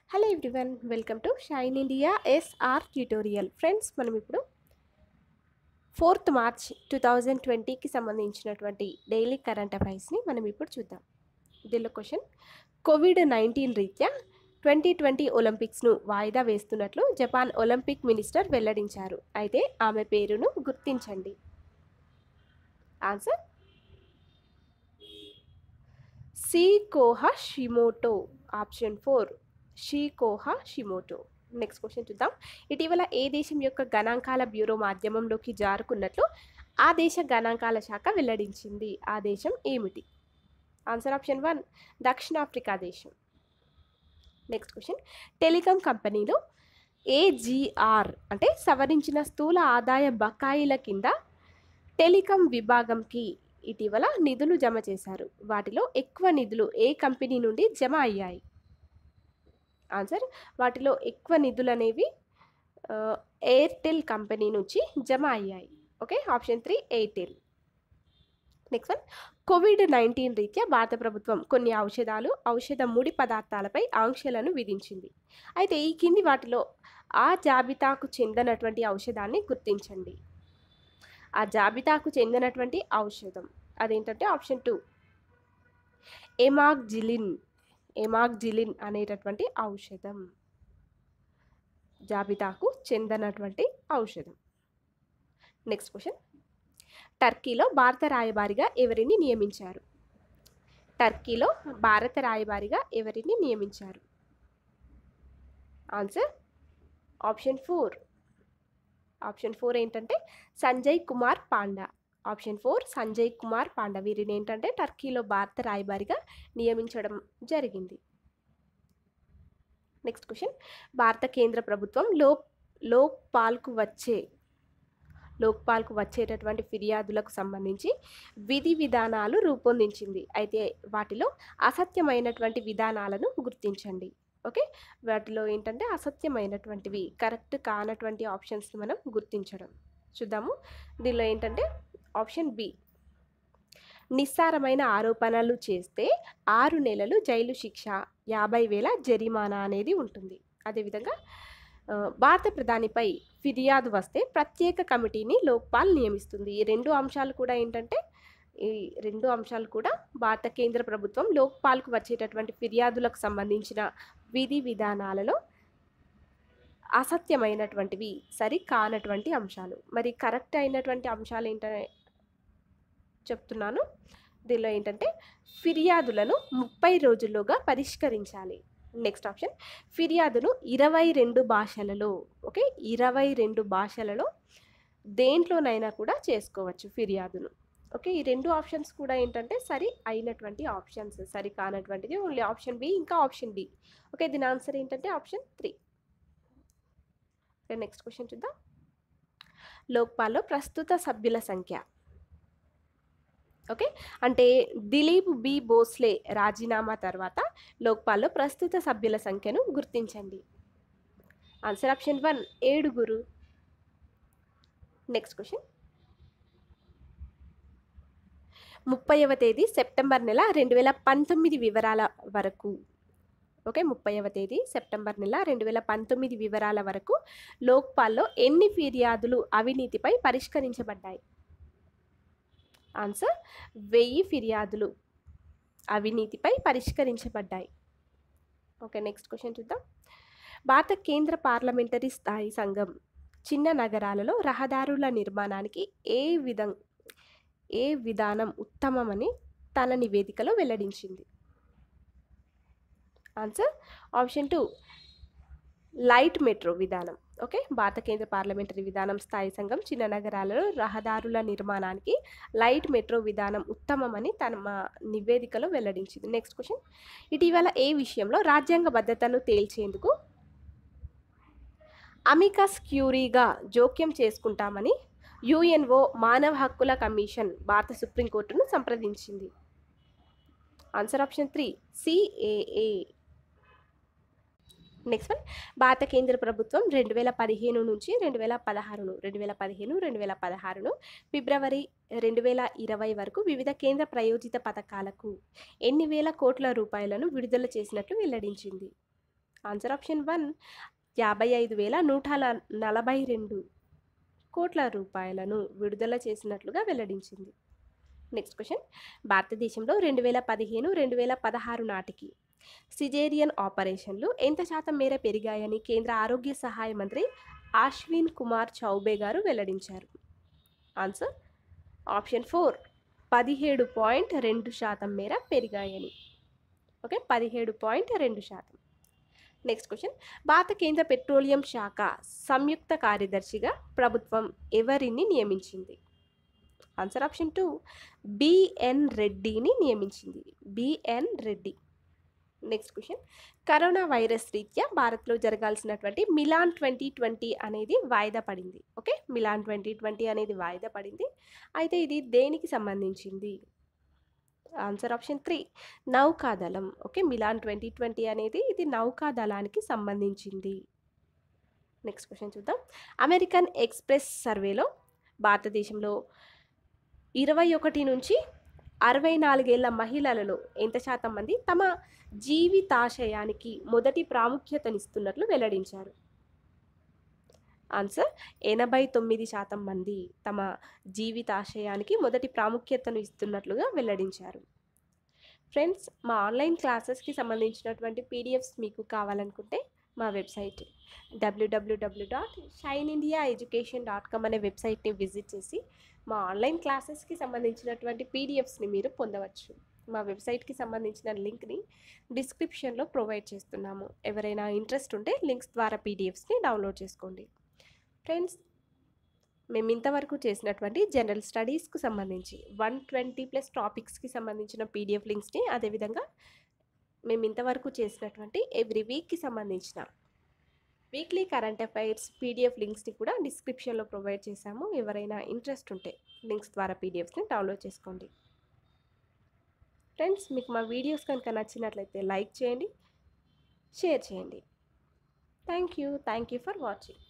hello everyone welcome to shine India SR tutorial friends మనం ఇప్పుడు fourth March two thousand ట్వంటీకి సంబంధించినటువంటి daily current అఫైర్స్ని మనం ఇప్పుడు చూద్దాం దీనిలో క్వశ్చన్ కోవిడ్ నైన్టీన్ రీత్యా ట్వంటీ ట్వంటీ ఒలింపిక్స్ను వాయిదా వేస్తున్నట్లు జపాన్ ఒలింపిక్ మినిస్టర్ వెల్లడించారు అయితే ఆమె పేరును గుర్తించండి answer Seiko Hashimoto option four Seiko Hashimoto next question చూద్దాం ఇటీవల ఏ దేశం యొక్క గణాంకాల బ్యూరో మాధ్యమంలోకి జారుకున్నట్లు ఆ దేశ గణాంకాల శాఖ వెల్లడించింది ఆ దేశం ఏమిటి ఆన్సర్ ఆప్షన్ వన్ దక్షిణాఫ్రికా దేశం నెక్స్ట్ క్వశ్చన్ టెలికాం కంపెనీలో ఏజీఆర్ అంటే సవరించిన స్థూల ఆదాయ బకాయిల కింద టెలికాం విభాగంకి ఇటీవల నిధులు జమ చేశారు వాటిలో ఎక్కువ నిధులు ఏ కంపెనీ నుండి జమ అయ్యాయి ఆన్సర్ వాటిలో ఎక్కువ నిధులు అనేవి ఆ, ఎయిర్టెల్ కంపెనీ నుంచి జమ అయ్యాయి okay option three Airtel next one covid nineteen రీత్యా భారత ప్రభుత్వం కొన్ని ఔషధాలు ఔషధ ముడి పదార్థాలపై ఆంక్షలను విధించింది అయితే ఈ కింది వాటిలో ఆ జాబితాకు చెందినటువంటి ఔషధాన్ని గుర్తించండి ఆ జాబితాకు చెందినటువంటి ఔషధం అదేంటంటే ఆప్షన్ టూ ఎమాగ్జిలిన్ ఎమాగ్జిలిన్ అనేటటువంటి ఔషధం జాబితాకు చెందనటువంటి ఔషధం నెక్స్ట్ క్వశ్చన్ టర్కీలో భారత రాయబారిగా ఎవరిని నియమించారు టర్కీలో భారత రాయబారిగా ఎవరిని నియమించారు answer option four option four ఏంటంటే సంజయ్ కుమార్ పాండా ఆప్షన్ ఫోర్ సంజయ్ కుమార్ పాండా వీరిని ఏంటంటే టర్కీలో భారత రాయబారిగా నియమించడం జరిగింది నెక్స్ట్ క్వశ్చన్ భారత కేంద్ర ప్రభుత్వం లోక్ లోక్పాల్కు వచ్చే లోక్పాల్కు వచ్చేటటువంటి ఫిర్యాదులకు సంబంధించి విధి విధానాలు రూపొందించింది అయితే వాటిలో అసత్యమైనటువంటి విధానాలను గుర్తించండి ఓకే వాటిలో ఏంటంటే అసత్యమైనటువంటివి కరెక్ట్ కానటువంటి ఆప్షన్స్ని మనం గుర్తించడం చూద్దాము దీనిలో ఏంటంటే ఆప్షన్ బి నిస్సారమైన ఆరోపణలు చేస్తే ఆరు నెలలు జైలు శిక్ష యాభై వేల జరిమానా అనేది ఉంటుంది అదేవిధంగా ఆ, భారత ప్రధానిపై ఫిర్యాదు వస్తే ప్రత్యేక కమిటీని లోక్పాల్ నియమిస్తుంది ఈ రెండు అంశాలు కూడా ఏంటంటే ఈ రెండు అంశాలు కూడా భారత కేంద్ర ప్రభుత్వం లోక్పాల్కు వచ్చేటటువంటి ఫిర్యాదులకు సంబంధించిన విధి విధానాలలో అసత్యమైనటువంటివి సరి కానటువంటి అంశాలు మరి కరెక్ట్ అయినటువంటి అంశాలు ఏంటనే చెప్తున్నాను దీనిలో ఏంటంటే ఫిర్యాదులను ముప్పై రోజుల్లోగా పరిష్కరించాలి నెక్స్ట్ ఆప్షన్ ఫిర్యాదును ఇరవై రెండు భాషలలో ఓకే ఇరవై రెండు భాషలలో దేంట్లోనైనా కూడా చేసుకోవచ్చు ఫిర్యాదును ఓకే ఈ రెండు ఆప్షన్స్ కూడా ఏంటంటే సరి అయినటువంటి ఆప్షన్స్ సరి కానటువంటిది ఓన్లీ ఆప్షన్ బి ఇంకా ఆప్షన్ డి ఓకే దీని ఆన్సర్ ఏంటంటే option three okay next question చూద్దాం లోక్పాల్లో ప్రస్తుత సభ్యుల సంఖ్య ఓకే అంటే దిలీప్ బి బోస్లే రాజీనామా తర్వాత లోక్పాల్లో ప్రస్తుత సభ్యుల సంఖ్యను గుర్తించండి ఆన్సర్ ఆప్షన్ వన్ ఏడుగురు నెక్స్ట్ క్వశ్చన్ ముప్పైవ తేదీ సెప్టెంబర్ నెల రెండు వేల పంతొమ్మిది వివరాల వరకు ఓకే ముప్పైవ తేదీ సెప్టెంబర్ నెల రెండు వేల పంతొమ్మిది వివరాల వరకు లోక్పాల్లో ఎన్ని ఫిర్యాదులు అవినీతిపై పరిష్కరించబడ్డాయి ఆన్సర్ వెయ్యి ఫిర్యాదులు అవినీతిపై పరిష్కరించబడ్డాయి ఓకే నెక్స్ట్ క్వశ్చన్ చూద్దాం భారత కేంద్ర పార్లమెంటరీ స్థాయి సంఘం చిన్న నగరాలలో రహదారుల నిర్మాణానికి ఏ విధం ఏ విధానం ఉత్తమమని తన నివేదికలో వెల్లడించింది answer option two light metro విధానం ఓకే భారత కేంద్ర పార్లమెంటరీ విధానం స్థాయి సంఘం చిన్న నగరాలలో రహదారుల నిర్మాణానికి లైట్ మెట్రో విధానం ఉత్తమమని తన మా నివేదికలో వెల్లడించింది నెక్స్ట్ క్వశ్చన్ ఇటీవల ఏ విషయంలో రాజ్యాంగ భద్రతను తేల్చేందుకు అమికస్ క్యూరీగా జోక్యం చేసుకుంటామని యుఎన్ఓ మానవ హక్కుల కమిషన్ భారత సుప్రీంకోర్టును సంప్రదించింది answer option three CAA next one భారత కేంద్ర ప్రభుత్వం రెండు వేల పదిహేను నుంచి రెండు వేల పదహారును రెండు వేల పదిహేను రెండు వేల పదహారును ఫిబ్రవరి రెండు వేల ఇరవై వరకు వివిధ కేంద్ర ప్రయోజిత పథకాలకు ఎన్ని వేల కోట్ల రూపాయలను విడుదల చేసినట్లు వెల్లడించింది ఆన్సర్ ఆప్షన్ వన్ యాభై ఐదు వేల నూట న- నలభై రెండు కోట్ల రూపాయలను విడుదల చేసినట్లుగా వెల్లడించింది నెక్స్ట్ క్వశ్చన్ భారతదేశంలో రెండు వేల పదిహేను రెండు వేల పదహారు నాటికి సిజేరియన్ ఆపరేషన్లు ఎంత శాతం మేర పెరిగాయని కేంద్ర ఆరోగ్య సహాయ మంత్రి అశ్విన్ కుమార్ చౌబే గారు వెల్లడించారు ఆన్సర్ ఆప్షన్ ఫోర్ పదిహేడు పాయింట్ రెండు శాతం మేర పెరిగాయని ఓకే పదిహేడు పాయింట్ రెండు శాతం నెక్స్ట్ క్వశ్చన్ భారత కేంద్ర పెట్రోలియం శాఖ సంయుక్త కార్యదర్శిగా ప్రభుత్వం ఎవరిని నియమించింది ఆన్సర్ ఆప్షన్ టూ బిఎన్ రెడ్డిని నియమించింది BN Reddy next question corona virus రీత్యా భారత్లో జరగాల్సినటువంటి మిలాన్ ట్వంటీ ట్వంటీ అనేది వాయిదా పడింది ఓకే మిలాన్ ట్వంటీ ట్వంటీ అనేది వాయిదా పడింది అయితే ఇది దేనికి సంబంధించింది ఆన్సర్ ఆప్షన్ త్రీ నౌకాదళం ఓకే మిలాన్ ట్వంటీ ట్వంటీ అనేది ఇది నౌకాదళానికి సంబంధించింది నెక్స్ట్ క్వశ్చన్ చూద్దాం అమెరికన్ ఎక్స్ప్రెస్ సర్వేలో భారతదేశంలో ఇరవై ఒకటి నుంచి అరవై నాలుగేళ్ల మహిళలలో ఎంత శాతం మంది తమ జీవితాశయానికి మొదటి ప్రాముఖ్యతనిస్తున్నట్లు వెల్లడించారు ఆన్సర్ ఎనభై తొమ్మిది శాతం మంది తమ జీవితాశయానికి మొదటి ప్రాముఖ్యతను ఇస్తున్నట్లుగా వెల్లడించారు ఫ్రెండ్స్ మా ఆన్లైన్ క్లాసెస్కి సంబంధించినటువంటి పీడిఎఫ్స్ మీకు కావాలనుకుంటే మా వెబ్సైట్ డబ్ల్యూడబ్ల్యూడబ్ల్యూ dot shine India education dot com అనే వెబ్సైట్ని విజిట్ చేసి మా ఆన్లైన్ క్లాసెస్కి సంబంధించినటువంటి పీడిఎఫ్స్ని మీరు పొందవచ్చు మా వెబ్సైట్కి సంబంధించిన లింక్ని డిస్క్రిప్షన్లో ప్రొవైడ్ చేస్తున్నాము ఎవరైనా ఇంట్రెస్ట్ ఉంటే లింక్స్ ద్వారా పీడిఎఫ్స్ని డౌన్లోడ్ చేసుకోండి ఫ్రెండ్స్ మేము ఇంతవరకు చేసినటువంటి జనరల్ స్టడీస్కు సంబంధించి వన్ ట్వంటీ ప్లస్ టాపిక్స్కి సంబంధించిన పీడిఎఫ్ లింక్స్ని అదేవిధంగా మేము ఇంతవరకు చేసినటువంటి ఎవ్రీ వీక్కి సంబంధించిన వీక్లీ కరెంట్ అఫైర్స్ పీడిఎఫ్ లింక్స్ని కూడా డిస్క్రిప్షన్లో ప్రొవైడ్ చేశాము ఎవరైనా ఇంట్రెస్ట్ ఉంటే లింక్స్ ద్వారా పీడిఎఫ్స్ని డౌన్లోడ్ చేసుకోండి ఫ్రెండ్స్ మీకు మా వీడియోస్ కనుక నచ్చినట్లయితే లైక్ చేయండి షేర్ చేయండి thank you thank you for watching